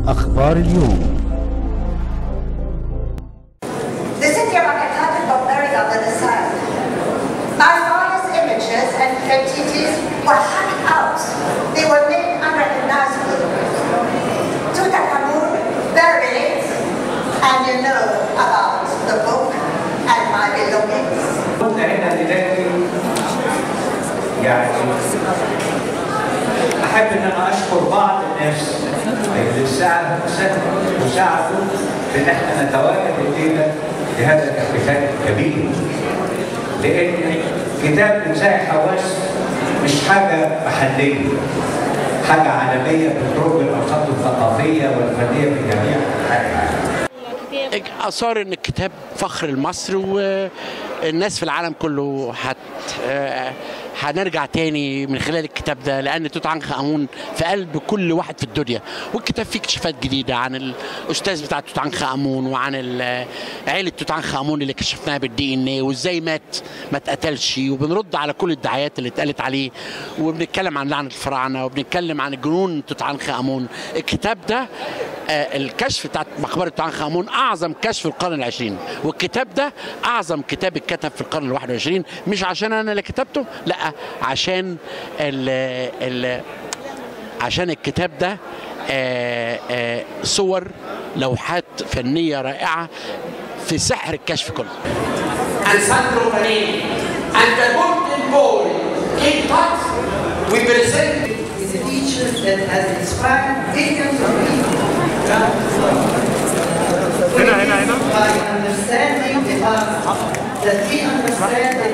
أخبار اليوم The city of Akatata is barbaric under the sun. Our finest images and entities were hacked out. They were made unrecognizable. Tutankhamun buried, and you know about the book and my belongings. كنا هنا دلوقتي يعني احب ان انا اشكر بعض الناس اللي ساعدوا وساعدوا في ان احنا نتواجد الليله لهذا الاحتفال الكبير لان كتاب نساء حواس مش حاجه محليه حاجه عالميه بتروج الانشطه الثقافيه والفنيه في جميع انحاء العالم اثار ان الكتاب فخر لمصر والناس في العالم كله هت آه، هنرجع تاني من خلال الكتاب ده لان توت عنخ امون في قلب كل واحد في الدنيا والكتاب فيه اكتشافات جديده عن الاستاذ بتاع توت عنخ امون وعن ال- عيله توت عنخ امون اللي كشفناها بالدي ان ايه وازاي مات ما اتقتلش وبنرد على كل الدعايات اللي اتقالت عليه وبنتكلم عن لعنه الفراعنه وبنتكلم عن جنون توت عنخ امون الكتاب ده آه، الكشف بتاع مقبره توت عنخ امون اعظم كشف في القرن العشرين والكتاب ده اعظم كتاب اتكتب في القرن الواحد والعشرين مش عشان انا اللي كتبته لا عشان ال ال عشان الكتاب ده آه، آه، صور لوحات فنيه رائعه في سحر الكشف كله and Sandro Panini. And the golden ball in part we present It's a feature that has inspired millions of people around the world. By understanding the art that we understand